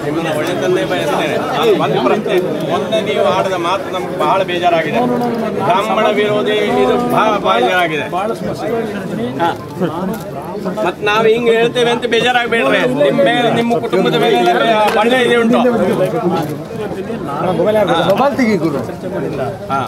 ನಿಮ್ಮನ್ನ ಒಳ್ಳೆತನ್ನೇ ಬಯಸ್ತೇನೆ ನಾನು ಒಂದು ಪ್ರಶ್ನೆ ಮೊನ್ನೆ ನೀವು ಆಡಿದ ಮಾತು ನಮ್ಗೆ ಬಹಳ ಬೇಜಾರಾಗಿದೆ ಬ್ರಾಹ್ಮಣ ವಿರೋಧಿ ಇದು ಬಹಳ ಬೇಜಾರಾಗಿದೆ ಭಾಳ ಸ್ಪಷ್ಟವಾಗಿ ಹೇಳ್ತೀನಿ ನಾನು ಮತ್ ನಾವು ಹಿಂಗೆ ಹೇಳ್ತೇವೆ ಅಂತ ಬೇಜಾರಾಗಬೇಡ್ರಿ ನಿಮ್ಮ ಮೇಲೆ ನಿಮ್ಮ ಕುಟುಂಬದ ಮೇಲೆ ಒಳ್ಳೆ ಇದೆ ಉಂಟು ಮೊಬೈಲ್ ತೆಗಿ ಗುರು ಹಾ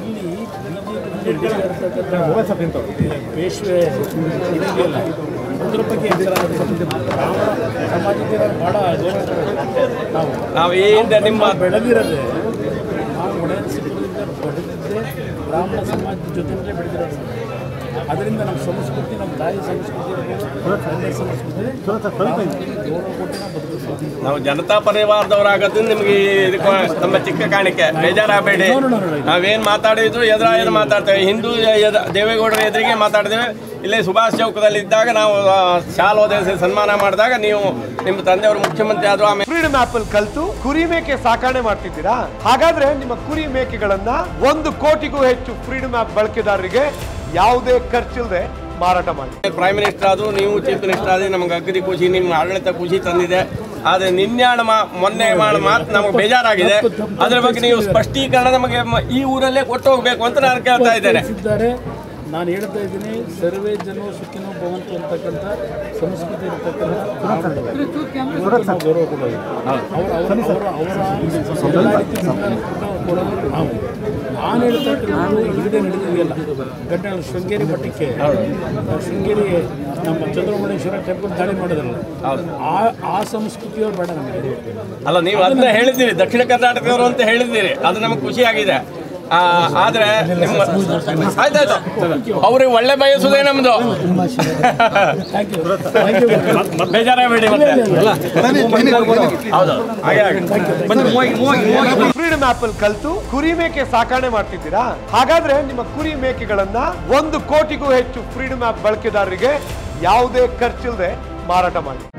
ಪೇಶ್ವೆ ಇದೆಯಲ್ಲ ಅದ್ರ ಬಗ್ಗೆ ಎಚ್ಚರ ವಹಿಸಬೇಕು. ಬ್ರಾಹ್ಮಣ ಸಮಾಜಕ್ಕೆ ನಾವು ಭಾಳ ಗೌರವ ಕೊಡಬೇಕು. ನಾವು ನಾವು ಈ ಹಿಂದೆ ನಿಮ್ಮ ಬೆಳೆದಿರೋದೇ ನಾವು ಒಡೆಯನ್ಸಿದ್ರಿಂದ ಬದುಕಿದ್ದೇ ಬ್ರಾಹ್ಮಣ ಸಮಾಜದ ಜೊತೆಯಲ್ಲೇ ಬೆಳೆದಿರೋದು ಅದರಿಂದ ನಮ್ಮ ಸಂಸ್ಕೃತಿ ನಮ್ಮ ತಾಯಿ ಸಂಸ್ಕೃತಿ ತಂದೆ ಸಂಸ್ಕೃತಿ ಬ್ರಾಹ್ಮಣರಿಗೆ ಗೌರವ ಕೊಟ್ಟು ನಾವು ಬದುಕಿಸ್ತೀವಿ ನಾವು ಜನತಾ ಪರಿವಾರದವರಾಗದ್ದು ನಿಮ್ಗೆ ಇದಕ್ಕೆ ನಮ್ಮ ಚಿಕ್ಕ ಕಾಣಿಕೆ ಬೇಜಾರಾಗಬೇಡಿ ನಾವೇನ್ ಮಾತಾಡಿದ್ರು ಎದುರ ಎದುರು ಮಾತಾಡ್ತೇವೆ ಹಿಂದೂ ಎದ- ದೇವೇಗೌಡರ ಎದುರಿಗೆ ಮಾತಾಡ್ತೇವೆ ಇಲ್ಲೇ ಸುಭಾಷ್ ಚೌಕದಲ್ಲಿ ಇದ್ದಾಗ ನಾವು ಆ, ಶಾಲ್ ಓದಿಸಿ ಸನ್ಮಾನ ಮಾಡಿದಾಗ ನೀವು ನಿಮ್ಮ ತಂದೆಯವರು ಮುಖ್ಯಮಂತ್ರಿ ಆದ್ರು ಆಮೇಲೆ ಫ್ರೀಡಮ್ ಆಪ್ ಅಲ್ಲಿ ಕಲ್ತು ಕುರಿ ಮೇಕೆ ಸಾಕಣೆ ಮಾಡ್ತಿದ್ದೀರಾ ಹಾಗಾದ್ರೆ ನಿಮ್ಮ ಕುರಿ ಮೇಕೆಗಳನ್ನ ಒಂದು ಕೋಟಿಗೂ ಹೆಚ್ಚು ಫ್ರೀಡಮ್ ಆಪ್ ಬಳಕೆದಾರರಿಗೆ ಯಾವುದೇ ಖರ್ಚಿಲ್ಲದೆ ಮಾರಾಟ ಮಾಡಿ ಪ್ರೈಮ್ ಮಿನಿಸ್ಟರ್ ಆದ್ರು ನೀವು ಚೀಫ್ ಮಿನಿಸ್ಟರ್ ಆದ್ರೆ ನಮ್ಗೆ ಅಗದಿ ಖುಷಿ ನಿಮ್ಮ ಆಡಳಿತ ಖುಷಿ ತಂದಿದೆ ಆದರೆ ನಿನ್ಯಾಣ ಮಾ ಮೊನ್ನೆ ಮಾಡೋ ಮಾತು ನಮಗೆ ಬೇಜಾರಾಗಿದೆ ಅದ್ರ ಬಗ್ಗೆ ನೀವು ಸ್ಪಷ್ಟೀಕರಣ ನಮಗೆ ಮ- ಈ ಊರಲ್ಲೇ ಕೊಟ್ಟು ಹೋಗ್ಬೇಕು ಅಂತ ನಾನು ಕೇಳ್ತಾ ಇದ್ದೇನೆ ತಿಳಿಸಿದ್ದಾರೆ ನಾನು ಹೇಳ್ತಾ ಇದ್ದೀನಿ ಸರ್ವೇ ಜನ ಸುಖಿನೋ ಭವಂತು ಅಂತಕ್ಕಂಥ ಸಂಸ್ಕೃತಿ ಇರತಕ್ಕಂಥ ನಾವು ಗೌರವ ಕೊಡೋದು ಅವರ ಅವರ ಅವರ ಅವರ ಎಲ್ಲ ರೀತಿ ಕೊಡೋದು ನಾವು ನಾನು ಹೇಳ್ತಕ್ಕಂಥದ್ದು ಹಿಂದೆ ನಡೆದಿದೆಯಲ್ಲ ಘಟನೆ ಶೃಂಗೇರಿ ಮಠಕ್ಕೆ ನಾವು ಶೃಂಗೇರಿ ನಮ್ಮ ಚಂದ್ರಮೌಳೇಶ್ವರ ಟೆಂಪಲ್ ದಾಳಿ ಮಾಡಿದ್ರಲ್ಲ ಆ ಆ ಸಂಸ್ಕೃತಿಯವ್ರು ಬೇಡ ನಮಗೆ ಅಲ್ಲ ನೀವು ಅದನ್ನ ಹೇಳಿದ್ದೀರಿ ದಕ್ಷಿಣ ಕರ್ನಾಟಕದವರು ಅಂತ ಹೇಳಿದ್ದೀರಿ ಅದು ನಮಗೆ ಖುಷಿಯಾಗಿದೆ ಆ, ಆದ್ರೆ ನಿಮ್ಮ ಆಯ್ತಾಯ್ತು ಅವ್ರಿಗೆ ಒಳ್ಳೆ ಬಯಸುದೇ ನಮ್ದು ಥ್ಯಾಂಕ್ ಯು ಥ್ಯಾಂಕ್ ಯು ಬೇಜಾರಾಗಬೇಡಿ ಮತ್ತೆ ಹೌದು ಹಾಗೆ ಆಗಿ ಫ್ರೀಡಮ್ ಆಪ್ ಅಲ್ಲಿ ಕಲ್ತು ಕುರಿ ಮೇಕೆ ಸಾಕಣೆ ಮಾಡ್ತಿದ್ದೀರಾ ಹಾಗಾದ್ರೆ ನಿಮ್ಮ ಕುರಿ ಮೇಕೆಗಳನ್ನ ಒಂದು ಕೋಟಿಗೂ ಹೆಚ್ಚು ಫ್ರೀಡಮ್ ಆಪ್ ಬಳಕೆದಾರರಿಗೆ ಯಾವುದೇ ಖರ್ಚಿಲ್ಲದೆ ಮಾರಾಟ ಮಾಡಿ